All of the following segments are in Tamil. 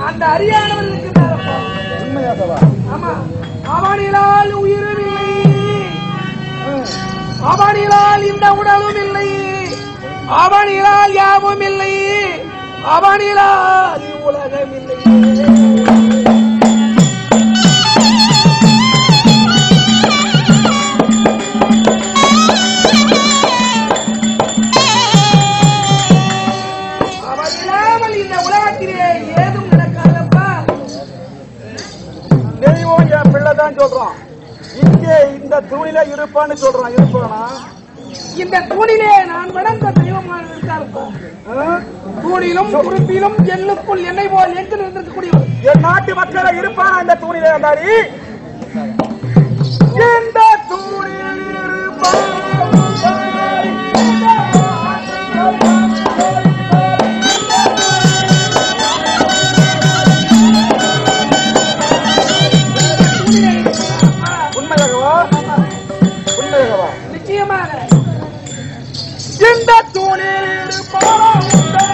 அந்த அறியானவன் இருக்கின்றாரப்பா உண்மையாகவா ஆமா அவனிலால் உயிரும் இல்லை அவனிலால் இந்த உடலும் இல்லை அவனிலால் யாவும் இல்லை அவனிலால் உலகம் இல்லை அவன் இல்லாமல் இந்த உலகத்திலே ஏதும் நடக்காதப்பா தெய்வம் என் பிள்ளை தான் சொல்றான் இங்கே இந்த தூணில இருப்பான்னு சொல்றான் இருப்பானா இந்த தூணிலே நான் வணங்க தெய்வமாக இருக்காருப்பா தூணிலும் குறிப்பிலும் எண்ணுக்குள் எண்ணெய் போல் எங்கு இருந்திருக்கக்கூடியவர் என் நாட்டு மக்களை இருப்பானா இந்த தூணில இருந்தாடி இந்த தூணில் தூணிலே இருக்கிறாரப்பா. உண்மையாகவா உண்மையாகவா நிச்சயமாக இந்த தூணில் இருப்பான்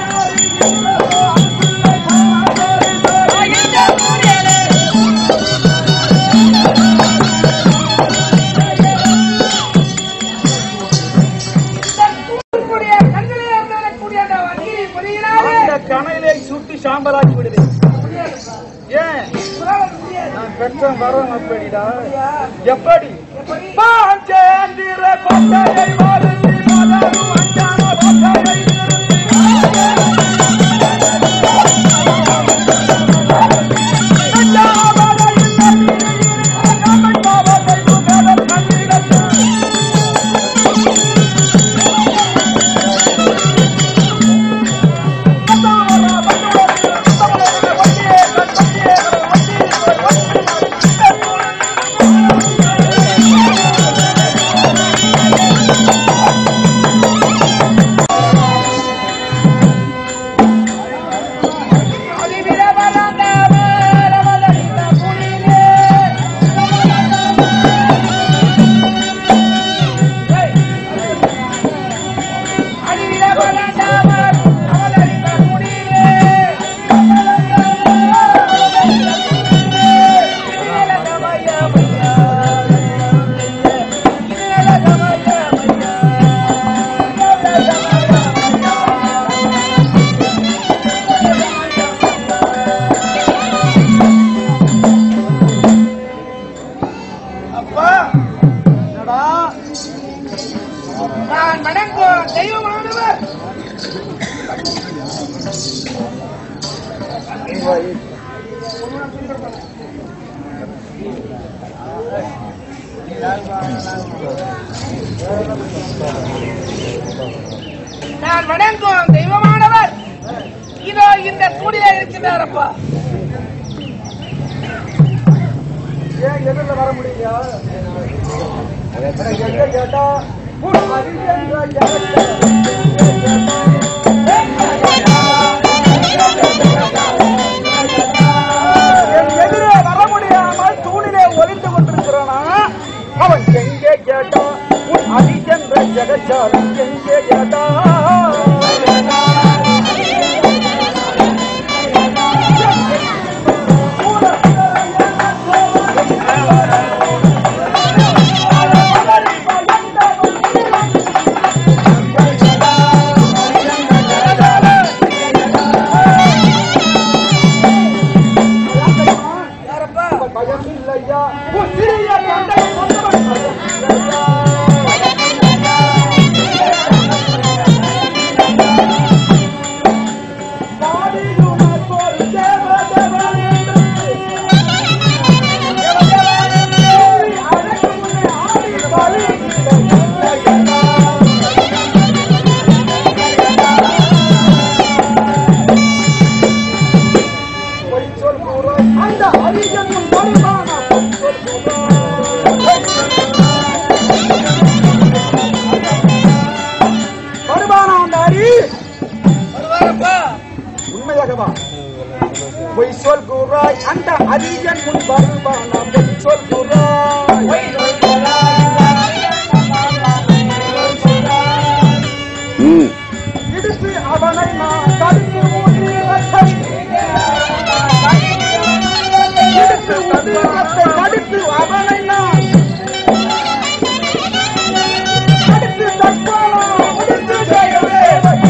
தூணுக்குடைய கண்ணிலே இருக்கக்கூடிய அந்த வங்கியை பொறியினாலே அந்த கணையிலே சுட்டி சாம்பலாக்கி விடுது ஏன் உலகம் முடியாது. நான் பெற்ற வரம் அப்படிடா ஐயா, எப்படி எப்படி? பாஞ்சேந்திர கொட்டையை வருந்தி மலரும் அஞ்ஞான கொட்டையை நிறுத்தி அதிவிர வளர்ந்தவர் அவதரித்த புனிதே. அதிவிர வளர்ந்தவர் அவதரித்த புனிதே. அப்பா என்னடா நான் வணங்கும் தெய்வமானவர் நான் வணங்கும் தெய்வமானவர் இதோ இந்த தூணிலே இருக்கின்றாரப்பா ஏன் எதிரில வர முடியலையா எங்க கேட்டா உன் அறிவியன்ற ஜனத்தை என் எதிரே வர முடியாமல் தூணிலே ஒளிந்து கொண்டிருக்கிறானா அவன் எங்கே கேட்டான் உன் அதிஜென்ற ஜெகச்சால் எங்கே யாரப்பா பயம் இல்லையா உன் சிறிய தந்தை சொந்தவன் பயம் இல்லையா அந்த அதிகம் வருமான வருமானா அந்த அரி வருவாரப்பா உண்மையாகவா பொய் சொல் கூறாய் அந்த அதிகன் முன் வருவானா பொய் சொல் கூறாய் இடித்து அவனை நான் தடுத்து மூடி ரத்தம் உதிரத்தை கடித்து அவனை நான் கடித்து தற்கொலை முடித்து செய்யவே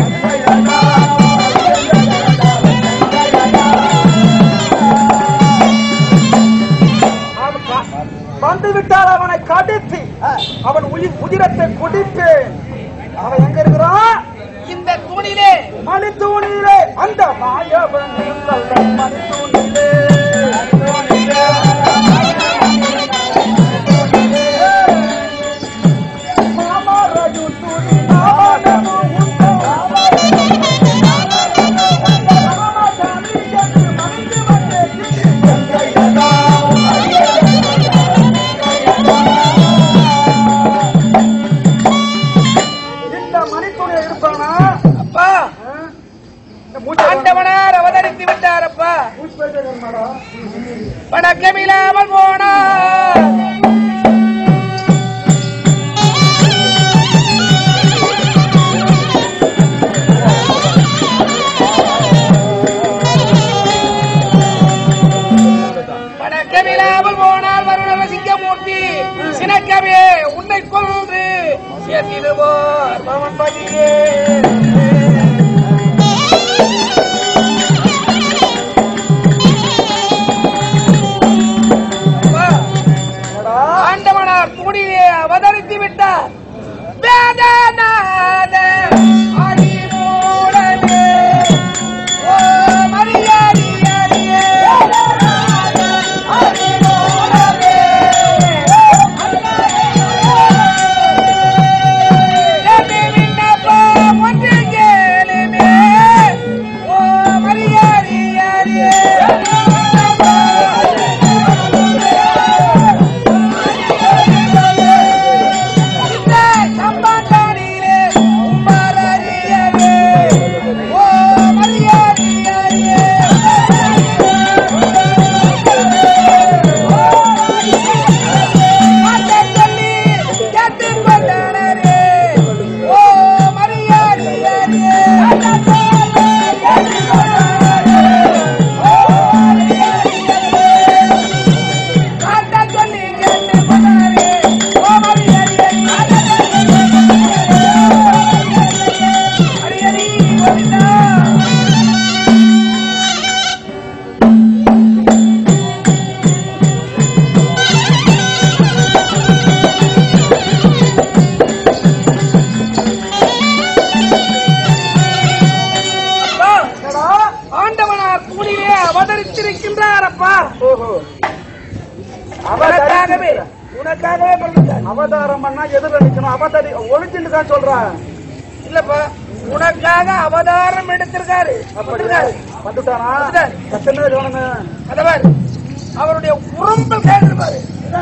அவன் வ- வந்து விட்டால் அவனை கடித்து அவன் உயிர் உதிரத்தை குடிப்பேன் அவன் எங்க இருக்கிறான் இந்த தூணிலே மணித்தூணிலே அந்த மாயவன் மணித்தூணிலே மாமரஜு துணி நாமனமு உண்டோ ராமசாமி என்று மணிந்து இந்த மணித்துணை இருப்பானா அப்பா இந்த மூச்சை ஆண்டவனார் அவதரித்து விட்டாரப்பா மூச்சு போயிட்டே இருமாடா. வணக்கமில்லாமல் போனார் வணக்கமில்லாமல் போனால் வருணர சிங்கமூர்த்தி சினக்கவே உன்னை கொன்று சேர்த்திடுவார் பவன் பதியே அப்பா, என்னடா? ஆண்டவனார் தூணிலே அவதரித்து விட்டார் வேதநாத அறிமூலமே. ஓ மரியாதையே. அறிமூலமே. என் விண்ணப்பம் ஒன்று கேளுமே. ஓ மரியாதையே. இந்த சம்பந்தானிலே மலரியவே. ஓ மரியாதையே. மாட்டச் சொல்லி கேட்டுக் கொண்டனரே. ஓ மரியாதையே. காட்டச் சொல்லி கேட்டுக் கொண்டனரே. ஓ மரியாதையே. அடியடி கோவிந்தா. அப்பா, என்னடா? ஆண்டவனார் கூடியே அவதரித்திருக்கின்றார் அப்பா ஓஹோ. உனக்காகவே உனக்காகவே பண்ணிட்டார் அவதாரம் பண்ணா எதிர நிக்கணும் அவதாரி ஒளிஞ்சுட்டு தான் சொல்றேன் இல்லப்பா உனக்காக அவதாரம் எடுத்திருக்காரு பண்ணிருக்காரு வந்துட்டானா வந்துட்டாரு. கத்தனே கவனமே அதவர் அவருடைய உறும்பல் கேட்டிருப்பாரு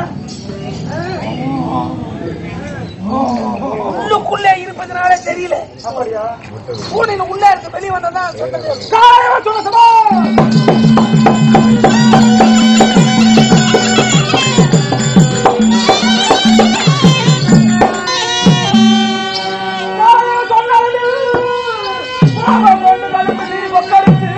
உள்ளுக்குள்ளே இருப்பதனால தெரியல அப்படியா பூனின் உள்ள இருக்கு வெளியே வந்ததான் சொன்னது காலையில சொன்ன சபா காலையில சொன்னது பாவம் கொண்டு கழுத்து நீ கொக்கரித்து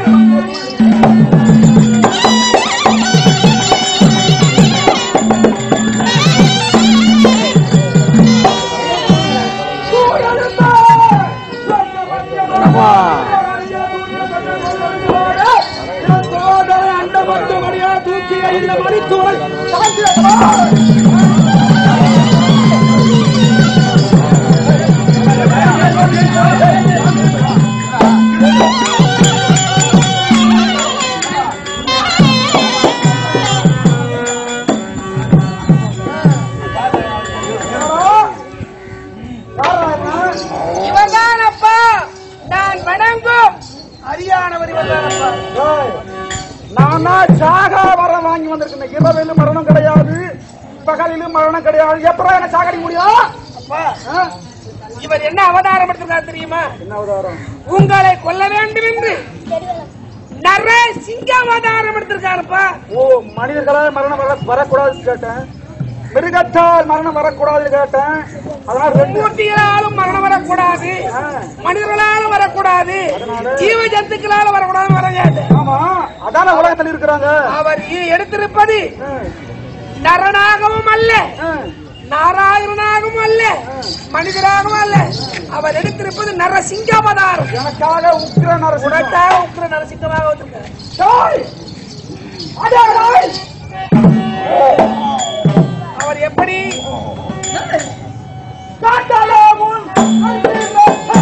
இவர்தான் அப்பா நான் வணங்கும் அரியானவர் இவர்தான் அப்பா நானா சாகா வரம் வாங்கி வந்திருக்கேன் இரவிலும் மரணம் கிடையாது பகலிலும் மரணம் கிடையாது எப்பறம் என்ன சாகடிக்க முடியும் அப்பா ஆ? இவர் என்ன அவதாரம் எடுத்திருக்கார் தெரியுமா என்ன அவதாரம் உங்களை கொல்ல வேண்டும் என்று நர சிங்க அவதாரம் எடுத்திருக்காருப்பா ஓ மனிதர்களால் மரணம் வர வரக்கூடாதுன்னு கேட்டேன் மிருகத்தால் மரணம் வரக்கூடாதுன்னு கேட்டேன் அதனால ரெண்டு மூர்த்திகளாலும் மரணம் வரக்கூடாது ஆ, மனிதர்களாலும் வரக்கூடாது அதனால? ஜீவ ஜந்துக்களாலும் வரக்கூடாது வர கேட்டேன் ஆமா அதான உலகத்தில் இருக்கிறாங்க அவர் இ- எடுத்திருப்பது ம். நரனாகவும் அல்ல ஆ, நாராயணனாகவும் அல்ல மனிதராகவும் அல்ல அவர் எடுத்திருப்பது நரசிங்காவதாரம் எனக்காக உக்கிர நரசிம்மன் உனக்காக உக்கிர நரசிங்கமாக வந்திருக்கார் டேய்! அடே, டேய்! அவர் எப்படி காட்டாலே உன் அன்பினை.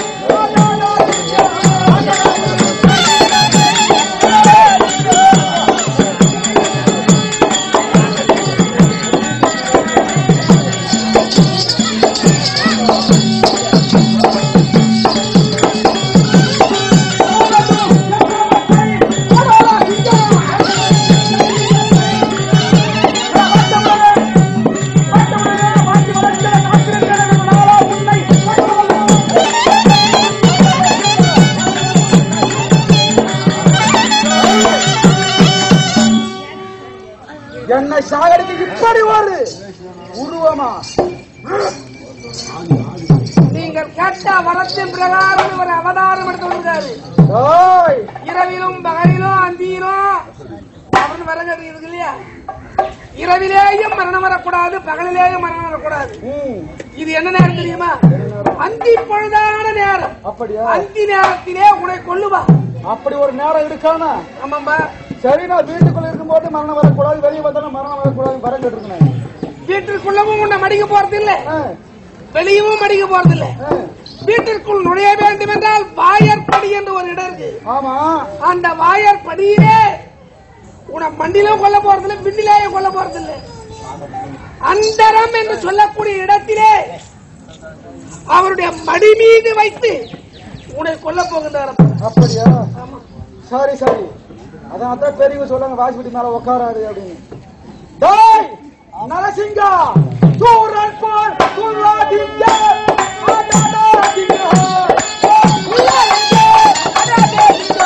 என்னை சாகடிக்க இப்படி ஒரு உருவமா நீங்கள் கேட்ட வரத்தின் பிரகாரம் ஒரு அவதாரம் எடுத்து வந்தாரு டேய்! இரவிலும் பகலிலும் அந்தியிலும் அவன் வரங்கிறது இருக்கு இல்லையா இரவிலேயும் மரணம் வரக்கூடாது பகலிலேயும் மரணம் வரக்கூடாது ம், இது என்ன நேரம் தெரியுமா அந்தி பொழுதான நேரம் அப்படியா அந்தி நேரத்திலே உன்னை கொல்லுவா அப்படி ஒரு நேரம் இருக்கானா ஆமாம்பா சரி நான் வீட்டுக்குள்ள இருக்கும்போது மரணம் வரக்கூடாது வெளியே வந்தாலும் மரணம் வரக்கூடாது வரம் கேட்டிருக்கேன் வீட்டிற்குள்ளவும் உன்னை மடிக்க போறது இல்ல ஆ, வெளியவும் மடிக்க போறது இல்ல ஆ, வீட்டிற்குள் நுழைய வேண்டும் என்றால் வாயற்படி என்று ஒரு இடம் இருக்கு ஆமா அந்த வாயற்படியிலே உன மண்டிலும் கொல்ல போறதில்ல விண்ணிலேயும் கொல்ல போறதில்ல அந்தரம் என்று சொல்லக்கூடிய இடத்திலே அவருடைய மடி மீது வைத்து உன்னை கொல்ல போகின்றார் அப்படியா ஆமா சரி சரி அதான் தான் பெரியவங்க சொல்லுங்க வாசிப்பட்டி மேல உட்காராரு அப்படின்னு டேய் நரசிங்கா சூரன் போல் துள்ளாதீங்க அடாடாதீங்க. துள்ளாதீங்க, அடாடாதீங்க.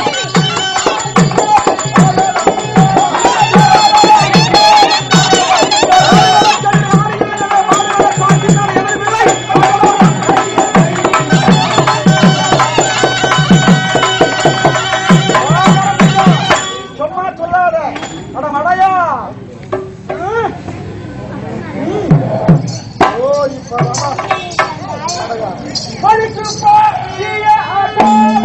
சும்மா சொல்லாத அட மடையா ம்? ம். ஓ இப்ப மடையா பழிக்கு பாடிய ஆட்டம்.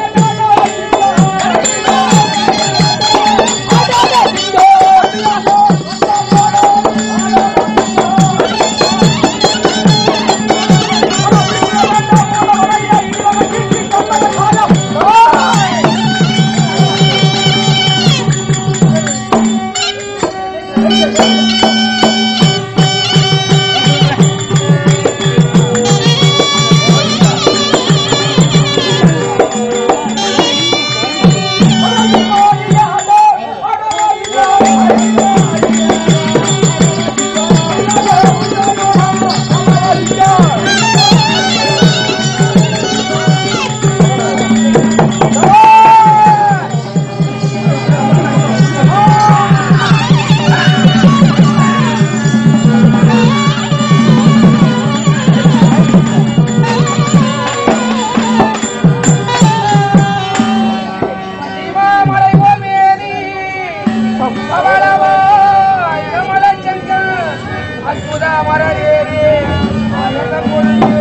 சிவாமலை போல் வேதி பவளவா இடமலை சென்ற அற்புத மரேறி அழக பொழுது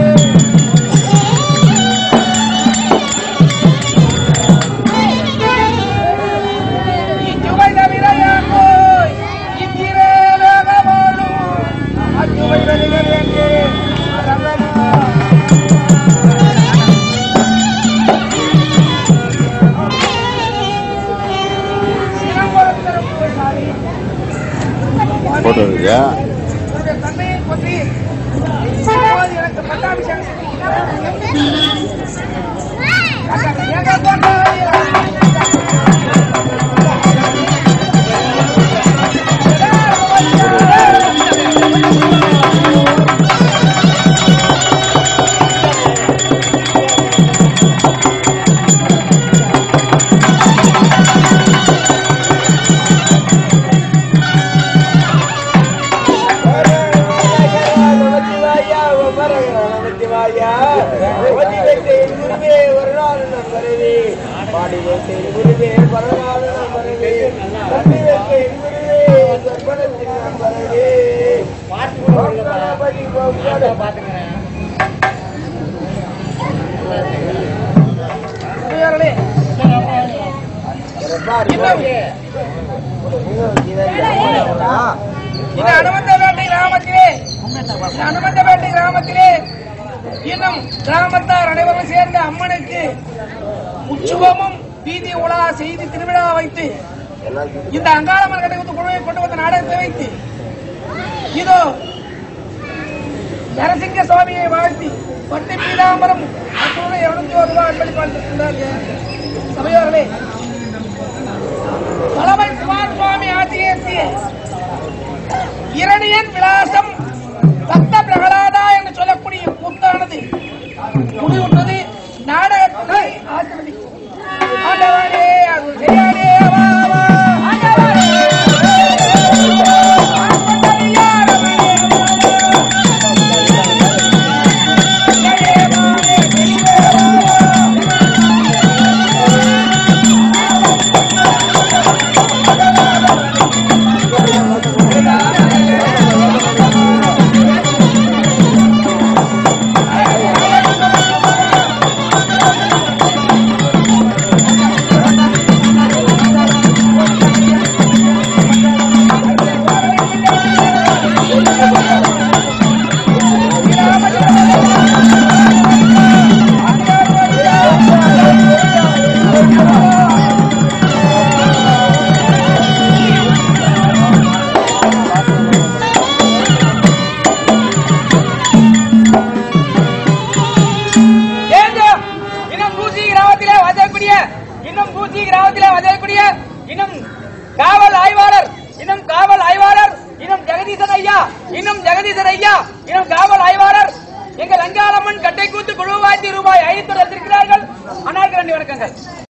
இச்சுவை தவிர யாக்கோய் இத்திரே லோக வாழும் அச்சுவை வெளிகள் எங்கே அரங்கனா போட்டோ இருக்கியா உன்னுடைய தந்தையை பற்றி இப்போது எனக்கு பட்டாபிஷேகம் செய்கிறீர்கள். எங்க போட்டாய்? பாடி வைத்த குருவே பரவாயில்லை பெரியவர்களே, இன்னும் இந்த அனுமந்தவேட்டை கிராமத்திலே இந்த அனுமந்தவேட்டை கிராமத்திலே இன்னும் கிராமத்தார் அனைவரும் சேர்ந்த அம்மனுக்கு உற்சவமும் வீதி உலா செய்து திருவிழா வைத்து இந்த அங்காளம்மன் கட்டை குழுவை கொண்டு வந்த நாடகத்தை வைத்து இதோ நரசிங்க சுவாமியை வாழ்த்தி பட்டு பீதாம்பரம் அத்தோடு இருநூத்தி ஒரு ரூபாய் அன்பளிப்பாளர் சபையோர்களே தலைமை குமார் சுவாமி ஆசிரியர் இரணியன் விலாசம் பக்த பிரகலாதா என்று சொல்லக்கூடிய கூத்தானது முடிவுற்றது நாடகத்தை ஆசிர்வதிக்கும் ஆண்டவனே அருள் செய்யாதே வா, வா. ஏங்க இன்னும் பூசி கிராமத்திலே வதக்கூடிய இன்னும் பூசி கிராமத்திலே வதக்கூடிய இன்னும் காவல் ஆய்வாளர் இன்னும் காவல் ஆய்வாளர் இன்னும் ஜெகதீசன் ஐயா இன்னும் ஜெகதீசன் ஐயா இன்னும் காவல் ஆய்வாளர் எங்கள் அங்காளம்மன் கட்டை கூத்து குழுவாய்த்தி ரூபாய் ஐநூத்தி இருக்கிறார்கள் அண்ணாக்கு ரெண்டு வணக்கங்கள்